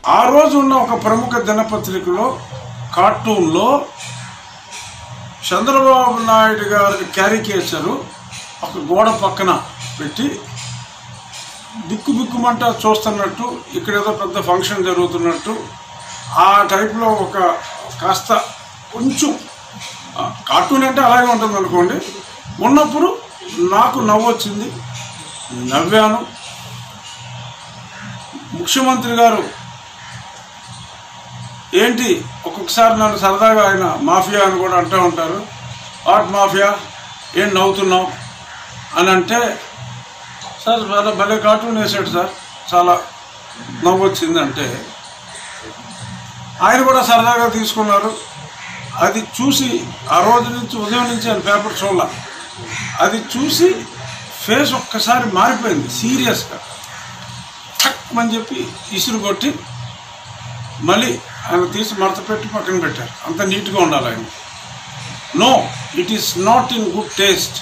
ఆ రోజు ఉన్న ఒక ప్రముఖ దినపత్రికలో కార్టూన్లో చంద్రబాబు నాయుడు గారి క్యారికేచరు ఒక గోడ పక్కన పెట్టి బిక్కు బిక్కుమంట చూస్తున్నట్టు ఇక్కడ ఏదో పెద్ద ఫంక్షన్ జరుగుతున్నట్టు ఆ టైప్లో ఒక కాస్త కొంచెం ఆ, కార్టూన్ అంటే అలాగే ఉంటుంది అనుకోండి ఉన్నప్పుడు నాకు నవ్వు వచ్చింది నవ్వాను ముఖ్యమంత్రి గారు ఏంటి ఒక్కొక్కసారి నన్ను సరదాగా ఆయన మాఫియా అని కూడా అంటూ ఉంటారు వాట్ మాఫియా ఏం నవ్వుతున్నావు అని అంటే సార్ భలే భలే కార్టూన్ వేసాడు సార్ చాలా నవ్వు వచ్చిందంటే ఆయన కూడా సరదాగా తీసుకున్నారు అది చూసి ఆ రోజు నుంచి ఉదయం నుంచి ఆయన పేపర్ చూడాల అది చూసి ఫేస్ ఒక్కసారి మారిపోయింది సీరియస్గా ఠక్ అని చెప్పి ఇసురు కొట్టి మళ్ళీ ఆయన తీసి మడత పెట్టి పక్కన పెట్టారు అంత నీట్గా ఉండాలి ఆయన no it is not in good taste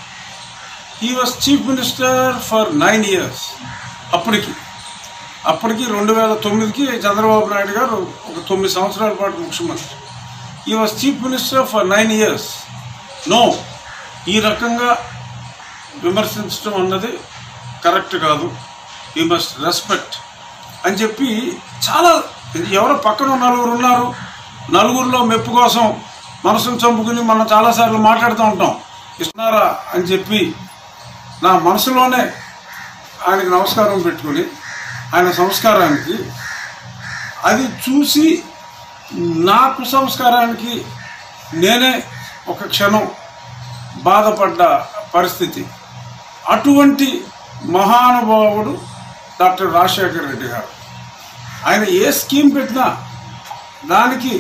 he was chief minister for nine years అప్పటికి అప్పటికి రెండు వేల తొమ్మిదికి చంద్రబాబు నాయుడు గారు ఒక తొమ్మిది సంవత్సరాల పాటు ముఖ్యమంత్రి he was chief minister for nine years no ఈ రకంగా విమర్శించడం అన్నది కరెక్ట్ కాదు యూ మస్ట్ రెస్పెక్ట్ అని చెప్పి చాలా ఎవరో పక్కన నలుగురు ఉన్నారు నలుగురిలో మెప్పు కోసం మనసును చంపుకుని మనం చాలాసార్లు మాట్లాడుతూ ఉంటాం ఇస్తున్నారా అని చెప్పి నా మనసులోనే ఆయనకి నమస్కారం పెట్టుకుని ఆయన సంస్కారానికి అది చూసి నా కుసంస్కారానికి నేనే ఒక క్షణం బాధపడ్డ పరిస్థితి అటువంటి మహానుభావుడు డాక్టర్ రాజశేఖర్ రెడ్డి గారు ఆయన ఏ స్కీమ్ పెట్టినా దానికి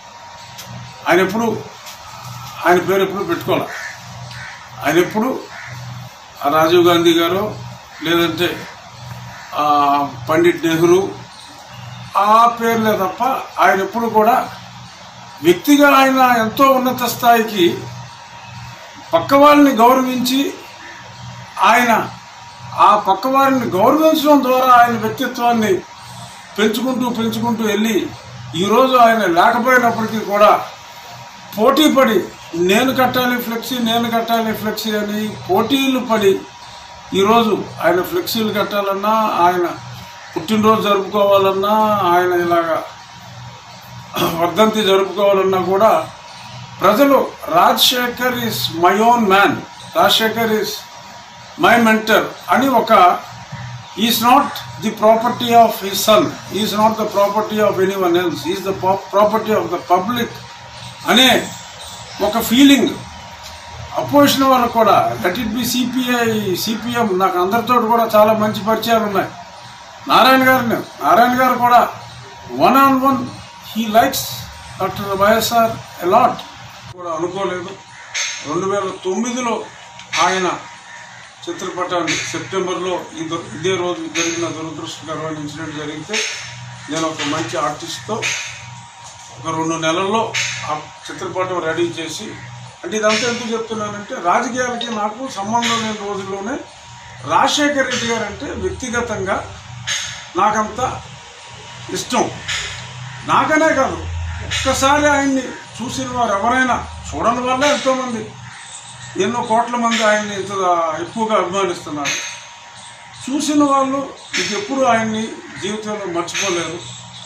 ఆయన ఎప్పుడు ఆయన పేరు ఎప్పుడు పెట్టుకోవాలి ఆయన ఎప్పుడు ఆ రాజీవ్ గాంధీ గారు లేదంటే ఆ పండిట్ నెహ్రూ ఆ పేర్లే తప్ప ఆయన ఎప్పుడు కూడా వ్యక్తిగా ఆయన ఎంతో ఉన్నత స్థాయికి పక్క వాళ్ళని గౌరవించి ఆయన ఆ పక్క వారిని గౌరవించడం ద్వారా ఆయన వ్యక్తిత్వాన్ని పెంచుకుంటూ పెంచుకుంటూ వెళ్ళి ఈరోజు ఆయన లేకపోయినప్పటికీ కూడా పోటీ పడి నేను కట్టాలి ఫ్లెక్సీ నేను కట్టాలి ఫ్లెక్సీ అని పోటీలు పడి ఈరోజు ఆయన ఫ్లెక్సీలు కట్టాలన్నా ఆయన పుట్టినరోజు జరుపుకోవాలన్నా ఆయన ఇలాగా వర్ధంతి జరుపుకోవాలన్నా కూడా ప్రజలు Rajasekhar is my own man Rajasekhar is my mentor అని ఒక is not the property of his son is not the property of anyone else is the property of the public అనే ఒక ఫీలింగ్ అపోజిషన్ వాళ్ళకు కూడా let it be CPI CPM నాకు అందరితో కూడా చాలా మంచి పరిచయాలు ఉన్నాయి నారాయణ గారిని నారాయణ గారు కూడా one on one he likes doctor YSR a lot కూడా అనుకోలేదు రెండు వేల తొమ్మిదిలో ఆయన చిత్రపటాన్ని సెప్టెంబర్లో ఈ దు- ఇదే రోజు జరిగిన దురదృష్టకరమైన ఇన్సిడెంట్ జరిగితే నేను ఒక మంచి ఆర్టిస్ట్తో ఒక రెండు నెలల్లో ఆ చిత్రపటం రెడీ చేసి అంటే ఇదంతా ఎందుకు చెప్తున్నానంటే రాజకీయాలకి నాకు సంబంధం లేని రోజుల్లోనే రాజశేఖర్ రెడ్డి గారు అంటే వ్యక్తిగతంగా నాకంత ఇష్టం నాకనే కాదు ఒక్కసారి ఆయన్ని చూసిన వారు ఎవరైనా చూడని వాళ్ళే ఎంతోమంది ఎన్నో కోట్ల మంది ఆయన్ని ఇంత ఎక్కువగా అభిమానిస్తున్నారు చూసిన వాళ్ళు ఇది ఎప్పుడు ఆయన్ని జీవితంలో మర్చిపోలేరు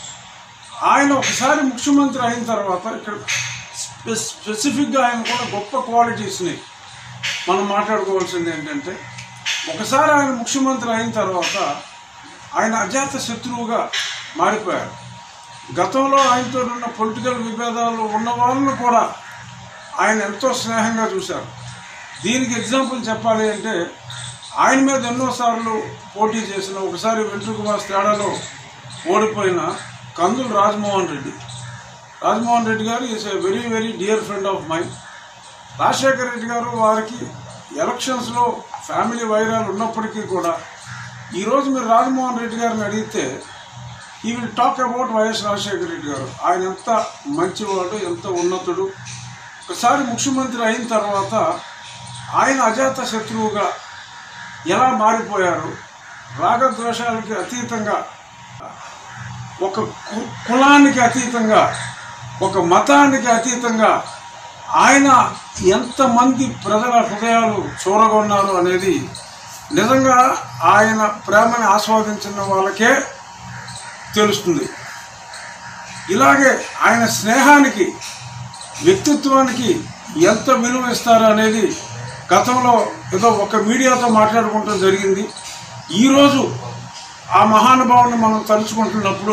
ఆయన ఒకసారి ముఖ్యమంత్రి అయిన తర్వాత ఇక్కడ స్పె స్పెసిఫిక్గా ఆయన కూడా గొప్ప క్వాలిటీస్ని మనం మాట్లాడుకోవాల్సింది ఏంటంటే ఒకసారి ఆయన ముఖ్యమంత్రి అయిన తర్వాత ఆయన అజాత శత్రువుగా మారిపోయారు గతంలో ఆయనతో ఉన్న పొలిటికల్ విభేదాలు ఉన్న వాళ్ళను కూడా ఆయన ఎంతో స్నేహంగా చూశారు దీనికి ఎగ్జాంపుల్ చెప్పాలి అంటే ఆయన మీద ఎన్నోసార్లు పోటీ చేసిన ఒకసారి వెంట్రుకవాస్ తేడాలో ఓడిపోయిన కందులు Rajamohan Reddy Rajamohan Reddy garu is a very very dear friend of mine Rajasekhara Reddy garu వారికి ఎలక్షన్స్లో ఫ్యామిలీ వైరాలు ఉన్నప్పటికీ కూడా ఈరోజు మీరు రాజమోహన్ రెడ్డి గారిని అడిగితే he will talk about YS Rajasekhara Reddy garu ఆయన ఎంత మంచివాడు ఎంత ఉన్నతుడు ఒకసారి ముఖ్యమంత్రి అయిన తర్వాత ఆయన అజాత శత్రువుగా ఎలా మారిపోయారు రాగద్వేషాలకి అతీతంగా ఒక కు- కులానికి అతీతంగా ఒక మతానికి అతీతంగా ఆయన ఎంతమంది ప్రజల హృదయాలు చూరగొన్నారు అనేది నిజంగా ఆయన ప్రేమని ఆస్వాదించిన వాళ్ళకే తెలుస్తుంది ఇలాగే ఆయన స్నేహానికి వ్యక్తిత్వానికి ఎంత విలువ ఇస్తారు అనేది గతంలో ఏదో ఒక మీడియాతో మాట్లాడుకుంటూ జరిగింది ఈరోజు ఆ మహానుభావుని మనం తలుచుకుంటున్నప్పుడు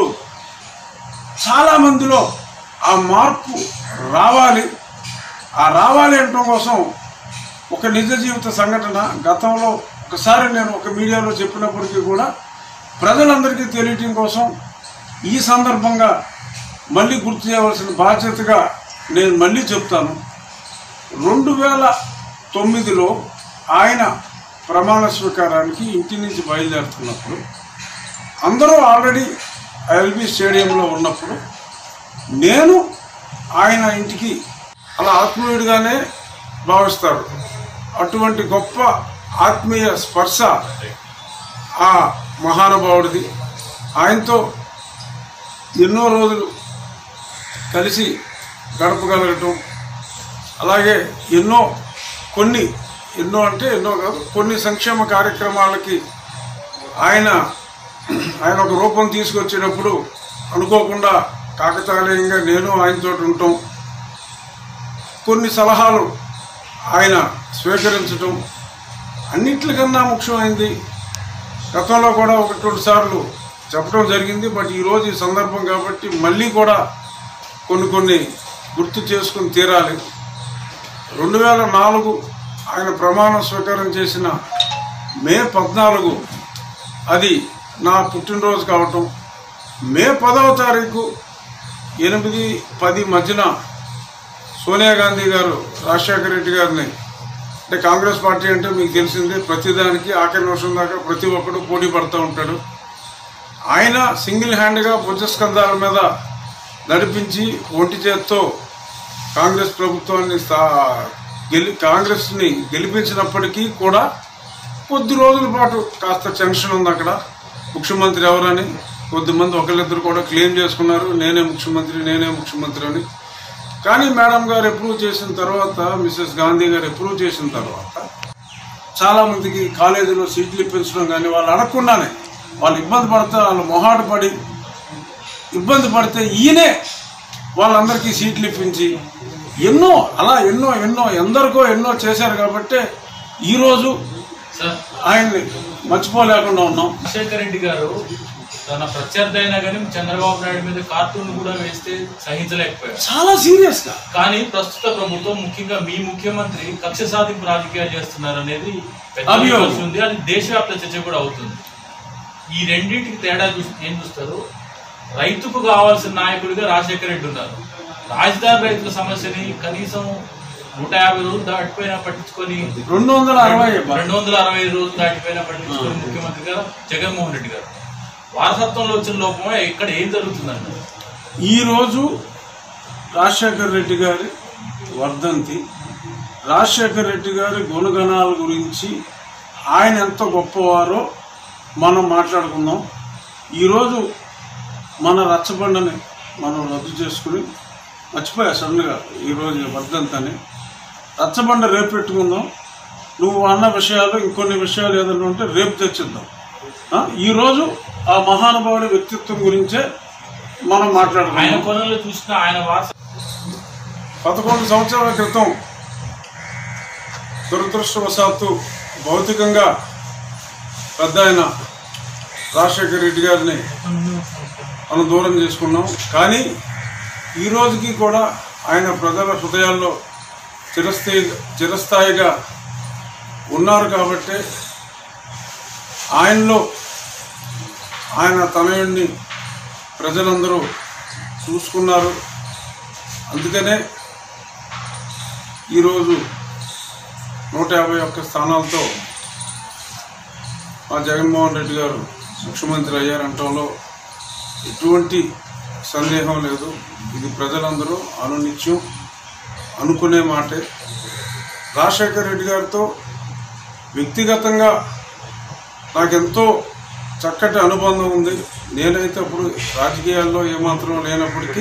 చాలామందిలో ఆ మార్పు రావాలి ఆ రావాలి అనటం కోసం ఒక నిజ జీవిత సంఘటన గతంలో ఒకసారి నేను ఒక మీడియాలో చెప్పినప్పటికీ కూడా ప్రజలందరికీ తెలియటం కోసం ఈ సందర్భంగా మళ్ళీ గుర్తు చేయవలసిన బాధ్యతగా నేను మళ్ళీ చెప్తాను రెండు వేల తొమ్మిదిలో ఆయన ప్రమాణ స్వీకారానికి ఇంటి నుంచి బయలుదేరుతున్నప్పుడు అందరూ ఆల్రెడీ ఎల్బీ స్టేడియంలో ఉన్నప్పుడు నేను ఆయన ఇంటికి అలా ఆత్మీయుడిగానే భావిస్తారు అటువంటి గొప్ప ఆత్మీయ స్పర్శ ఆ మహానుభావుడిది ఆయనతో ఎన్నో రోజులు కలిసి గడపగలగటం అలాగే ఎన్నో కొన్ని ఎన్నో అంటే ఎన్నో కాదు కొన్ని సంక్షేమ కార్యక్రమాలకి ఆయన ఆయన ఒక రూపం తీసుకొచ్చేటప్పుడు అనుకోకుండా కాకతాళీయంగా నేను ఆయనతో ఉంటాం కొన్ని సలహాలు ఆయన స్వీకరించటం అన్నిట్లకన్నా ముఖ్యమైనది గతంలో కూడా ఒకటి రెండు సార్లు చెప్పడం జరిగింది బట్ ఈరోజు ఈ సందర్భం కాబట్టి మళ్ళీ కూడా కొన్ని కొన్ని గుర్తు చేసుకుని తీరాలి రెండు వేల నాలుగు ఆయన ప్రమాణ స్వీకారం చేసిన మే పద్నాలుగు అది నా పుట్టినరోజు కావటం మే పదవ తారీఖు ఎనిమిది పది మధ్యన సోనియా గాంధీ గారు రాజశేఖర రెడ్డి గారిని అంటే కాంగ్రెస్ పార్టీ అంటే మీకు తెలిసిందే ప్రతిదానికి ఆఖరి నిమిషం దాకా ప్రతి ఒక్కడు పోటీ పడుతూ ఉంటాడు ఆయన సింగిల్ హ్యాండ్గా భుజస్కంధాల మీద నడిపించి ఒంటి చేత్తో కాంగ్రెస్ ప్రభుత్వాన్ని స్థా- గెలి కాంగ్రెస్ని గెలిపించినప్పటికీ కూడా కొద్ది రోజుల పాటు కాస్త టెన్షన్ ఉంది అక్కడ ముఖ్యమంత్రి ఎవరని కొద్దిమంది ఒకళ్ళిద్దరు కూడా క్లెయిమ్ చేసుకున్నారు నేనే ముఖ్యమంత్రి నేనే ముఖ్యమంత్రి అని కానీ మేడం గారు అప్రూవ్ చేసిన తర్వాత మిసెస్ గాంధీ గారు అప్రూవ్ చేసిన తర్వాత చాలా మందికి కాలేజీలో సీట్లు ఇప్పించడం కానీ వాళ్ళు అడగకుండానే వాళ్ళు ఇబ్బంది పడితే వాళ్ళు మొహాట పడి ఇబ్బంది పడితే ఈయనే వాళ్ళందరికీ సీట్లు ఇప్పించి ఎన్నో అలా ఎన్నో ఎన్నో ఎందరికో ఎన్నో చేశారు కాబట్టి ఈరోజు సార్ ఆయన్ని మర్చిపోలేకుండా ఉన్నాం రాజశేఖర రెడ్డి గారు తన ప్రత్యర్థి అయినా కానీ చంద్రబాబు నాయుడు మీద కార్టూన్ కూడా వేస్తే సహించలేకపోయారు చాలా సీరియస్గా కానీ ప్రస్తుత ప్రభుత్వం ముఖ్యంగా మీ ముఖ్యమంత్రి కక్ష సాధింపు రాజకీయాలు చేస్తున్నారు అనేది పెద్ద అభియోగం. విమర్శ ఉంది అది దేశవ్యాప్త చర్చ కూడా అవుతుంది ఈ రెండింటికి తేడా చూసి ఏం చూస్తారు రైతుకు కావాల్సిన నాయకుడిగా రాజశేఖర రెడ్డి ఉన్నారు రాజధాని రైతుల సమస్యని కనీసం నూట యాభై రోజులు దాటిపోయినా పట్టించుకొని రెండు వందల అరవై రెండు వందల అరవై ఐదు రోజులు దాటిపోయినా పట్టించుకొని ముఖ్యమంత్రి గారు జగన్మోహన్ రెడ్డి గారు వారసత్వంలో వచ్చిన లోపమే ఇక్కడ ఏం జరుగుతుందండి ఈరోజు రాజశేఖర్ రెడ్డి గారి వర్ధంతి రాజశేఖర్ రెడ్డి గారి గుణగణాల గురించి ఆయన ఎంత గొప్పవారో మనం మాట్లాడుకుందాం ఈరోజు మన రచ్చబండని మనం రద్దు చేసుకుని మర్చిపోయా సడన్గా ఈరోజు వర్ధంతి అని రచ్చబండ రేపు పెట్టుకుందాం నువ్వు అన్న విషయాలు ఇంకొన్ని విషయాలు ఏదైనా ఉంటే రేపు తెచ్చిద్దాం ఆ? ఈరోజు ఆ మహానుభావుడి వ్యక్తిత్వం గురించే మనం ఆయన మాట్లాడుకుందాం కొనలో చూసిన ఆయన వారస పదకొండు సంవత్సరాల క్రితం దురదృష్టవశాత్తు భౌతికంగా పెద్ద ఆయన రాజశేఖర రెడ్డి గారిని మనం దూరం చేసుకున్నాం కానీ ఈ రోజుకి కూడా ఆయన ప్రజల హృదయాల్లో చిరస్థాయి చిరస్థాయిగా ఉన్నారు కాబట్టి ఆయనలో ఆయన తనయుడిని ప్రజలందరూ చూసుకున్నారు అందుకనే ఈరోజు నూట యాభై ఒక్క స్థానాలతో మా జగన్మోహన్ రెడ్డి గారు ముఖ్యమంత్రి అయ్యారంటంలో ఎటువంటి సందేహం లేదు ఇది ప్రజలందరూ అనునిత్యం అనుకునే మాటే రాజశేఖర్ రెడ్డి గారితో వ్యక్తిగతంగా నాకెంతో చక్కటి అనుబంధం ఉంది నేనైతే అప్పుడు రాజకీయాల్లో ఏమాత్రం లేనప్పటికీ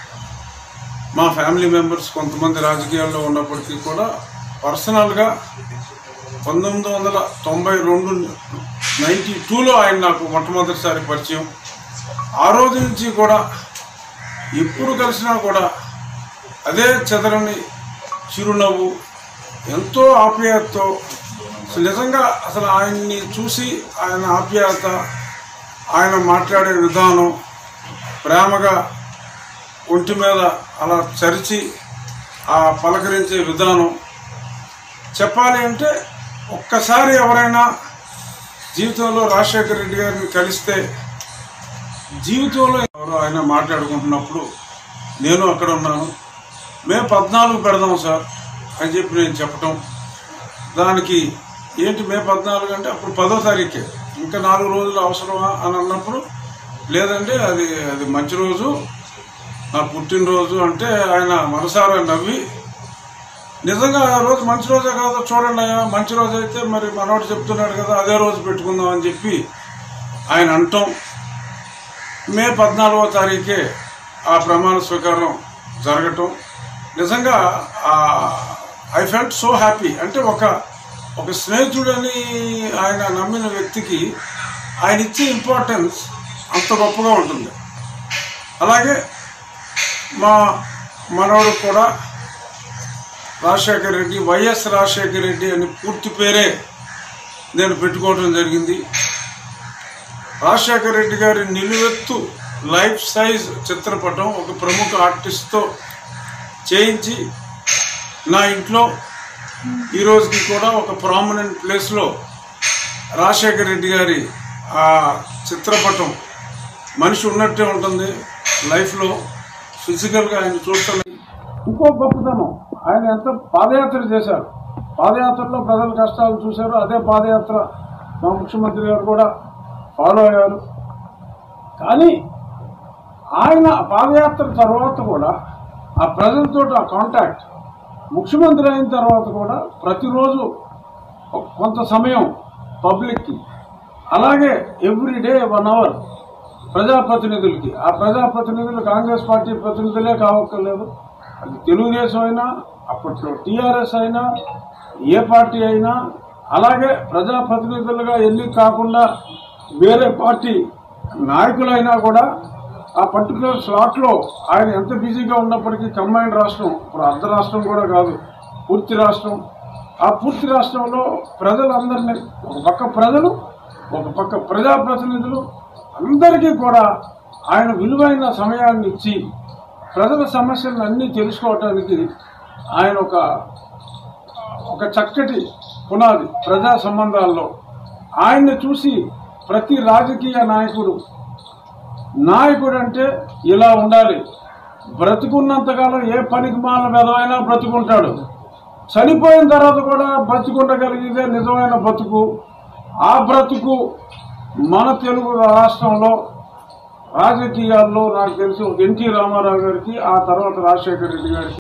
మా ఫ్యామిలీ మెంబర్స్ కొంతమంది రాజకీయాల్లో ఉన్నప్పటికీ కూడా పర్సనల్గా పంతొమ్మిది వందల తొంభై రెండు నైంటీ టూలో ఆయన నాకు మొట్టమొదటిసారి పరిచయం ఆ రోజు నుంచి కూడా ఎప్పుడు కలిసినా కూడా అదే చెదరని చిరునవ్వు ఎంతో ఆప్యాయతతో అసలు నిజంగా అసలు ఆయన్ని చూసి ఆయన ఆప్యాయత ఆయన మాట్లాడే విధానం ప్రేమగా ఒంటి మీద అలా చరిచి ఆ పలకరించే విధానం చెప్పాలి అంటే ఒక్కసారి ఎవరైనా జీవితంలో రాజశేఖర రెడ్డి గారిని కలిస్తే జీవితంలో ఎవరు ఆయన మాట్లాడుకుంటున్నప్పుడు నేను అక్కడ ఉన్నాను మేము పద్నాలుగు పెడదాం సార్ అని చెప్పి నేను చెప్పటం దానికి ఏంటి మే పద్నాలుగు అంటే అప్పుడు పదో తారీఖే ఇంకా నాలుగు రోజులు అవసరమా అని అన్నప్పుడు లేదంటే అది అది మంచి రోజు నా పుట్టినరోజు అంటే ఆయన మనసారా నవ్వి నిజంగా ఆ రోజు మంచి రోజే కాదో చూడండి అయ్యా మంచి రోజు అయితే మరి మనోడు చెప్తున్నాడు కదా అదే రోజు పెట్టుకుందాం అని చెప్పి ఆయన అంటాం మే పద్నాలుగో తారీఖే ఆ ప్రమాణ స్వీకారం జరగటం నిజంగా ఐ ఫెల్ట్ సో హ్యాపీ అంటే ఒక ఒక స్నేహితుడని ఆయన నమ్మిన వ్యక్తికి ఆయన ఇచ్చే ఇంపార్టెన్స్ అంత గొప్పగా ఉంటుంది అలాగే మా మనవడు కూడా రాజశేఖర్ రెడ్డి వైఎస్ రాజశేఖర్ రెడ్డి అని పూర్తి పేరే నేను పెట్టుకోవడం జరిగింది రాజశేఖర్ రెడ్డి గారి నిలువెత్తు లైఫ్ సైజ్ చిత్రపటం ఒక ప్రముఖ ఆర్టిస్ట్తో చేయించి నా ఇంట్లో ఈ రోజుకి కూడా ఒక ప్రామినెంట్ ప్లేస్లో రాజశేఖర్ రెడ్డి గారి ఆ చిత్రపటం మనిషి ఉన్నట్టే ఉంటుంది లైఫ్లో ఫిజికల్గా ఆయన చూస్తాను ఇంకో గొప్పతనం ఆయన ఎంత పాదయాత్ర చేశారు పాదయాత్రలో ప్రజల కష్టాలు చూశారు అదే పాదయాత్ర మా ముఖ్యమంత్రి గారు కూడా ఫాలో అయ్యారు కానీ ఆయన పాదయాత్ర తర్వాత కూడా ఆ ప్రజలతో ఆ కాంటాక్ట్ ముఖ్యమంత్రి అయిన తర్వాత కూడా ప్రతిరోజు ఒక కొంత సమయం పబ్లిక్కి అలాగే ఎవ్రీ డే వన్ అవర్ ప్రజాప్రతినిధులకి ఆ ప్రజాప్రతినిధులు కాంగ్రెస్ పార్టీ ప్రతినిధులే కావక్కర్లేదు అది తెలుగుదేశం అయినా అప్పట్లో టీఆర్ఎస్ అయినా ఏ పార్టీ అయినా అలాగే ప్రజాప్రతినిధులుగా ఎన్నిక కాకుండా వేరే పార్టీ నాయకులైనా కూడా ఆ పర్టికులర్ స్లాట్లో ఆయన ఎంత బిజీగా ఉన్నప్పటికీ కంబైన్డ్ రాష్ట్రం ఇప్పుడు అర్ధ రాష్ట్రం కూడా కాదు పూర్తి రాష్ట్రం ఆ పూర్తి రాష్ట్రంలో ప్రజలందరినీ ఒక పక్క ప్రజలు ఒక పక్క ప్రజాప్రతినిధులు అందరికీ కూడా ఆయన విలువైన సమయాన్ని ఇచ్చి ప్రజల సమస్యలను అన్నీ తెలుసుకోవటానికి ఆయన ఒక ఒక చక్కటి పునాది ప్రజా సంబంధాల్లో ఆయన్ని చూసి ప్రతి రాజకీయ నాయకుడు నాయకుడు అంటే ఇలా ఉండాలి బ్రతికున్నంతకాలం ఏ పనికి మాల మెదవైనా బ్రతుకుంటాడు చనిపోయిన తర్వాత కూడా బతుకుండగలిగితే నిజమైన బతుకు ఆ బ్రతుకు మన తెలుగు రాష్ట్రంలో రాజకీయాల్లో నాకు తెలిసి ఒక ఎన్టీ రామారావు గారికి ఆ తర్వాత రాజశేఖర రెడ్డి గారికి